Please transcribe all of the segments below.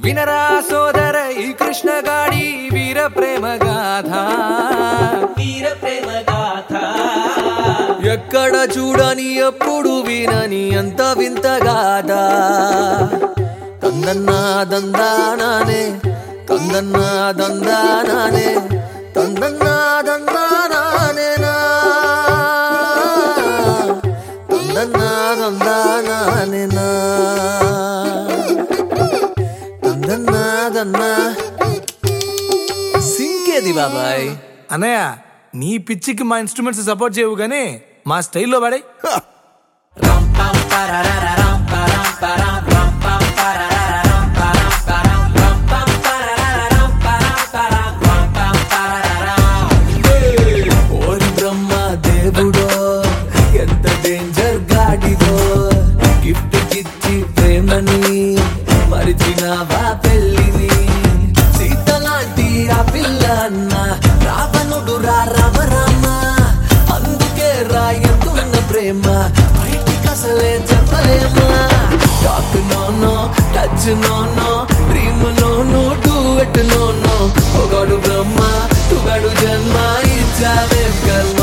వినరా సోదర ఈ కృష్ణగాడి వీర ప్రేమ గాథ వీర ప్రేమ గాథ ఎక్కడ చూడని ఎప్పుడు వినని అంత వింత గాథ తందన్నా దందానానే తందన్నా దందానానే తందన్నా దందానానే నా తందన్నా దందానానే నా తందన్నా దన్నా సింకేది బాబాయ్ అన్నయ్య నీ పిచ్చికి మా ఇన్స్ట్రుమెంట్స్ సపోర్ట్ చేయవు కానీ మా స్టైల్లో పడే ఓరి బ్రహ్మ దేవుడో ఎంత డేంజర్ గాడిదో గిఫ్ట్ కిచ్చి ప్రేమని మరిచినావా పెళ్ళిని సీత లాంటి ఆ పిల్ల అన్న రావణుడు రా రామ రామ అందుకే రాయతున్న ప్రేమ బయటికి అసలే చెప్పలేమా talk no no touch no no dream no no duet no no ఒకడు బ్రహ్మ తుగడు జన్మ ఇచ్చావే కర్మ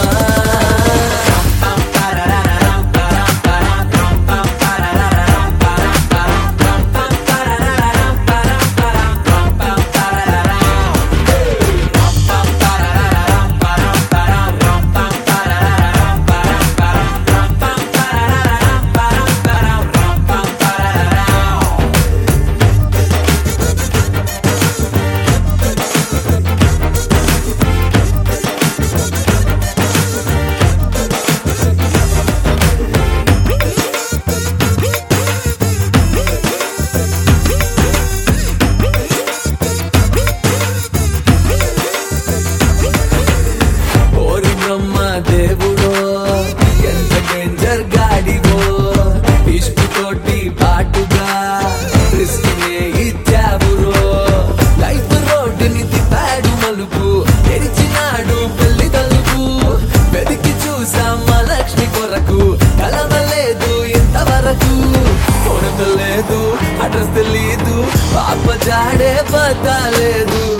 ఓరి బ్రహ్మ దేవుడో ఎంత డేంజర్ గాడివో ఇష్టుతోటి పాటుగా రిస్క్ ఇచ్చావురో లైఫ్ రోడ్డుని తిప్పాడు మలుపు తెరిచినాడు పెళ్లి తలుపు వెతికి చూసాం మా లక్ష్మి కొరకు కలవలేదు ఇంతవరకు కొడుకు లేదు అడ్రస్ తెలీదు పాప జాడే పతాలేదు